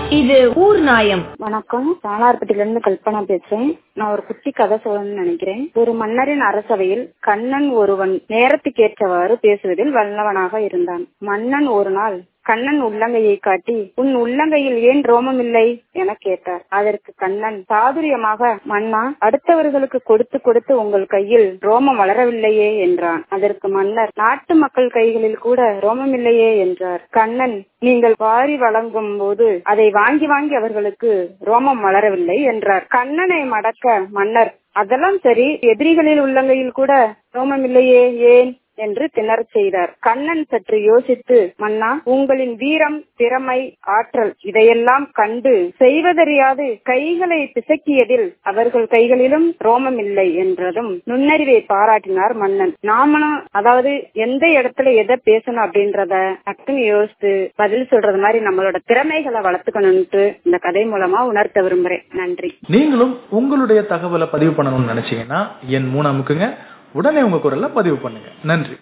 இது ஊர் நாயம் வணக்கம் சாலார்பட்டில இருந்து கல்பனா பேசுறேன் நான் ஒரு குட்டி கதை சொல்லணும்னு நினைக்கிறேன் ஒரு மன்னரின் அரசவையில் கண்ணன் ஒருவன் நேரத்துக்கேற்றவாறு பேசுவதில் வல்லவனாக இருந்தான் மன்னன் ஒரு நாள் கண்ணன் உள்ளங்கையை காட்டி உன் உள்ளங்கையில் ஏன் ரோமம் இல்லை என கேட்டார் அதற்கு கண்ணன் சாதுரியமாக மன்னா அடுத்தவர்களுக்கு கொடுத்து கொடுத்து உங்கள் கையில் ரோமம் வளரவில்லையே என்றான் அதற்கு மன்னர் நாட்டு மக்கள் கைகளில் கூட ரோமம் இல்லையே என்றார் கண்ணன் நீங்கள் வாரி வழங்கும் போது அதை வாங்கி வாங்கி அவர்களுக்கு ரோமம் வளரவில்லை என்றார் கண்ணனை மடக்க மன்னர் அதெல்லாம் சரி எதிரிகளில் உள்ளங்கையில் கூட ரோமம் இல்லையே ஏன் என்று திணறச் செய்தார் கண்ணன் சற்று யோசித்து மன்னா உங்களின் வீரம் திறமை ஆற்றல் இதையெல்லாம் கண்டு செய்வதறியாது கைகளை பிசக்கியதில் அவர்கள் கைகளிலும் ரோமம் இல்லை என்றதும் நுண்ணறிவை பாராட்டினார் மன்னன் நாமளும் அதாவது எந்த இடத்துல எதை பேசணும் அப்படின்றத டக்குன்னு யோசித்து பதில் சொல்றது மாதிரி நம்மளோட திறமைகளை வளர்த்துக்கணும்ட்டு இந்த கதை மூலமா உணர்த்த விரும்புறேன் நன்றி நீங்களும் உங்களுடைய தகவலை பதிவு பண்ணணும்னு நினைச்சீங்கன்னா என் மூணு அமுக்குங்க உடனே உங்க குரல்ல பதிவு பண்ணுங்க நன்றி